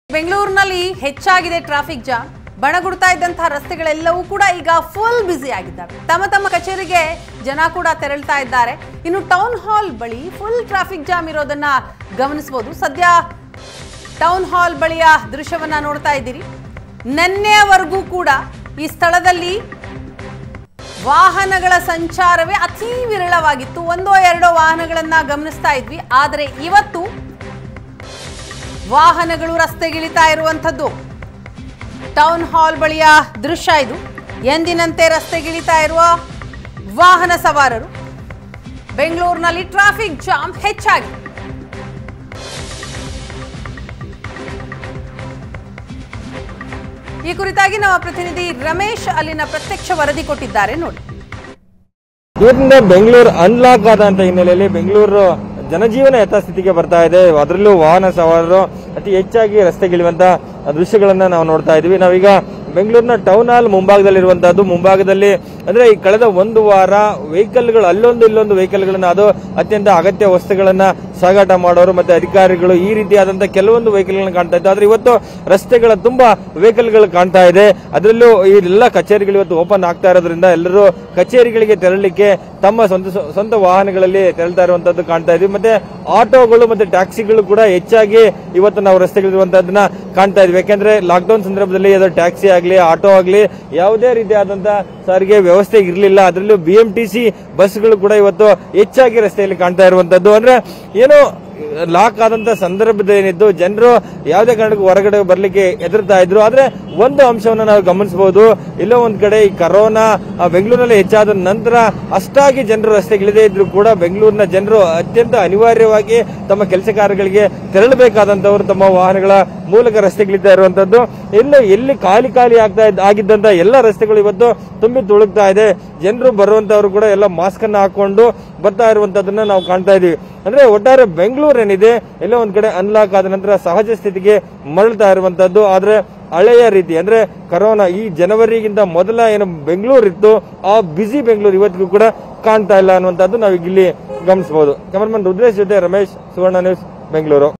ಬೆಂಗಳೂರಿನಲ್ಲಿ ಹೆಚ್ಚಾಗಿದೆ traffic jam ಬಣಗುಡ್ತಾ ಇದ್ದಂತಹ ರಸ್ತೆಗಳೆಲ್ಲವೂ ಕೂಡ ಈಗ ಫುಲ್ ಬ್ಯುಸಿ ಆಗಿದ್ದಾವೆ ತಮ್ಮ ತಮ್ಮ ಕಚೇರಿಗೆ ಜನ ಕೂಡ ತೆರಳ್ತಾ ಇದ್ದಾರೆ ಇನ್ನು ಟೌನ್ ಹಾಲ್ ಬಳಿ ಫುಲ್ ಟ್ರಾಫಿಕ್ ಜಾಮ್ ಇರೋದನ್ನ ಗಮನಿಸಬಹುದು ಸದ್ಯ ಟೌನ್ ಹಾಲ್ ಬಳಿಯ ದೃಶ್ಯವನ್ನ ನೋಡ್ತಾ ಇದ್ದೀರಿ ನಿನ್ನೆಯವರೆಗೂ ಕೂಡ ಈ ಸ್ಥಳದಲ್ಲಿ ವಾಹನಗಳ ಸಂಚಾರವೇ ಅತಿ ವಿರಳವಾಗಿತ್ತು ಒಂದೋ ಎರಡೋ ವಾಹನಗಳನ್ನ ಗಮನಿಸ್ತಾ ಇದ್ವಿ ಆದರೆ ಇವತ್ತು ವಾಹನಗಳು ರಸ್ತೆಗಿಳಿತಾ ಇರುವಂಥದ್ದು ಟೌನ್ ಹಾಲ್ ಬಳಿಯ ದೃಶ್ಯ ಇದು ಎಂದಿನಂತೆ ರಸ್ತೆಗಿಳಿತಾ ಇರುವ ವಾಹನ ಸವಾರರು ಬೆಂಗಳೂರಿನಲ್ಲಿ ಟ್ರಾಫಿಕ್ ಜಾಮ್ ಹೆಚ್ಚಾಗಿದೆ ಈ ಕುರಿತಾಗಿ ನಮ್ಮ ಪ್ರತಿನಿಧಿ ರಮೇಶ್ ಅಲ್ಲಿನ ಪ್ರತ್ಯಕ್ಷ ವರದಿ ಕೊಟ್ಟಿದ್ದಾರೆ ನೋಡಿ ಇವತ್ತಿಂದ ಬೆಂಗಳೂರು ಅನ್ಲಾಕ್ ಆದಂತ ಹಿನ್ನೆಲೆಯಲ್ಲಿ ಬೆಂಗಳೂರು ಜನಜೀವನ ಯಥಾಸ್ಥಿತಿಗೆ ಬರ್ತಾ ಇದೆ ಅದರಲ್ಲೂ ವಾಹನ ಸವಾರರು ಅತಿ ಹೆಚ್ಚಾಗಿ ರಸ್ತೆಗಿಳಿಯುವಂತ ದೃಶ್ಯಗಳನ್ನ ನಾವು ನೋಡ್ತಾ ಇದೀವಿ ನಾವೀಗ ಬೆಂಗಳೂರಿನ ಟೌನ್ ಹಾಲ್ ಮುಂಭಾಗದಲ್ಲಿರುವಂತಹದ್ದು ಮುಂಭಾಗದಲ್ಲಿ ಅಂದ್ರೆ ಈ ಕಳೆದ ಒಂದು ವಾರ ವೆಹಿಕಲ್ಗಳು ಅಲ್ಲೊಂದು ಇಲ್ಲೊಂದು ವೆಹಿಕಲ್ಗಳನ್ನ ಅದು ಅತ್ಯಂತ ಅಗತ್ಯ ವಸ್ತುಗಳನ್ನ ಸಾಗಾಟ ಮಾಡೋರು ಮತ್ತೆ ಅಧಿಕಾರಿಗಳು ಈ ರೀತಿಯಾದಂತಹ ಕೆಲವೊಂದು ವೆಹಿಕಲ್ಗಳನ್ನ ಕಾಣ್ತಾ ಇತ್ತು ಆದ್ರೆ ಇವತ್ತು ರಸ್ತೆಗಳ ತುಂಬಾ ವೆಹಿಕಲ್ಗಳು ಕಾಣ್ತಾ ಇದೆ ಅದರಲ್ಲೂ ಈ ಎಲ್ಲ ಕಚೇರಿಗಳು ಇವತ್ತು ಓಪನ್ ಆಗ್ತಾ ಇರೋದ್ರಿಂದ ಎಲ್ಲರೂ ಕಚೇರಿಗಳಿಗೆ ತೆರಳಲಿಕ್ಕೆ ತಮ್ಮ ಸ್ವಂತ ಸ್ವಂತ ವಾಹನಗಳಲ್ಲಿ ತೆರಳ್ತಾ ಇರುವಂತದ್ದು ಕಾಣ್ತಾ ಇದ್ವಿ ಮತ್ತೆ ಆಟೋಗಳು ಮತ್ತೆ ಟ್ಯಾಕ್ಸಿಗಳು ಕೂಡ ಹೆಚ್ಚಾಗಿ ಇವತ್ತು ನಾವು ರಸ್ತೆಗಳಿರುವಂತದನ್ನ ಕಾಣ್ತಾ ಇದ್ವಿ ಯಾಕೆಂದ್ರೆ ಲಾಕ್ಡೌನ್ ಸಂದರ್ಭದಲ್ಲಿ ಅದು ಟ್ಯಾಕ್ಸಿ ಆಗ್ಲಿ ಆಟೋ ಆಗ್ಲಿ ಯಾವುದೇ ರೀತಿಯಾದಂತಹ ಸಾರಿಗೆ ವ್ಯವಸ್ಥೆ ಇರಲಿಲ್ಲ ಅದರಲ್ಲೂ ಬಿಎಂಟಿಸಿ ಬಸ್ಗಳು ಕೂಡ ಇವತ್ತು ಹೆಚ್ಚಾಗಿ ರಸ್ತೆಯಲ್ಲಿ ಕಾಣ್ತಾ ಇರುವಂತದ್ದು ಅಂದ್ರೆ ಏನು ಲಾಕ್ ಆದಂತ ಸಂದರ್ಭದ ಏನಿದ್ದು ಜನರು ಯಾವುದೇ ಕಾರಣಕ್ಕೂ ಹೊರಗಡೆ ಬರ್ಲಿಕ್ಕೆ ಹೆದರ್ತಾ ಇದ್ರು ಆದ್ರೆ ಒಂದು ಅಂಶವನ್ನ ನಾವು ಗಮನಿಸಬಹುದು ಎಲ್ಲೋ ಒಂದ್ ಕಡೆ ಈ ಕರೋನಾ ಆ, ಬೆಂಗಳೂರಿನಲ್ಲಿ ಹೆಚ್ಚಾದ ನಂತರ ಅಷ್ಟಾಗಿ ಜನರು ರಸ್ತೆಗಿಳಿದೇ ಇದ್ರು ಕೂಡ ಬೆಂಗಳೂರಿನ ಜನರು ಅತ್ಯಂತ ಅನಿವಾರ್ಯವಾಗಿ ತಮ್ಮ ಕೆಲಸ ಕಾರ್ಯಗಳಿಗೆ ತೆರಳಬೇಕಾದಂತವರು ತಮ್ಮ ವಾಹನಗಳ ಮೂಲಕ ರಸ್ತೆಗಿಳಿತಾ ಇರುವಂತದ್ದು ಎಲ್ಲೋ ಎಲ್ಲಿ ಖಾಲಿ ಖಾಲಿ ಆಗ್ತಾ ಇದ್ದ ಆಗಿದ್ದಂತ ಎಲ್ಲ ರಸ್ತೆಗಳು ಇವತ್ತು ತುಂಬಿ ತುಳುಕ್ತಾ ಇದೆ ಜನರು ಬರುವಂತವರು ಕೂಡ ಎಲ್ಲ ಮಾಸ್ಕ್ ಅನ್ನ ಹಾಕೊಂಡು ಬರ್ತಾ ಇರುವಂತದನ್ನ ನಾವು ಕಾಣ್ತಾ ಇದೀವಿ ಅಂದ್ರೆ ಒಟ್ಟಾರೆ ಬೆಂಗಳೂರು ಏನಿದೆ ಎಲ್ಲೋ ಒಂದ್ ಕಡೆ ಅನ್ಲಾಕ್ ಆದ ನಂತರ ಸಹಜ ಸ್ಥಿತಿಗೆ ಮರಳ್ತಾ ಇರುವಂತದ್ದು ಆದ್ರೆ ಹಳೆಯ ರೀತಿ ಅಂದ್ರೆ ಕರೋನಾ ಈ ಜನವರಿಗಿಂತ ಮೊದಲ ಏನು ಬೆಂಗಳೂರು ಇತ್ತು ಆ ಬಿಸಿ ಬೆಂಗಳೂರು ಇವತ್ತಿಗೂ ಕೂಡ ಕಾಣ್ತಾ ಇಲ್ಲ ಅನ್ನುವಂಥದ್ದು ನಾವು ಇಲ್ಲಿ ಗಮನಿಸಬಹುದು ಕ್ಯಾಮರಾಮನ್ ರುದ್ರೇಶ್ ಜೊತೆ ರಮೇಶ್ ಸುವರ್ಣ ನ್ಯೂಸ್ ಬೆಂಗಳೂರು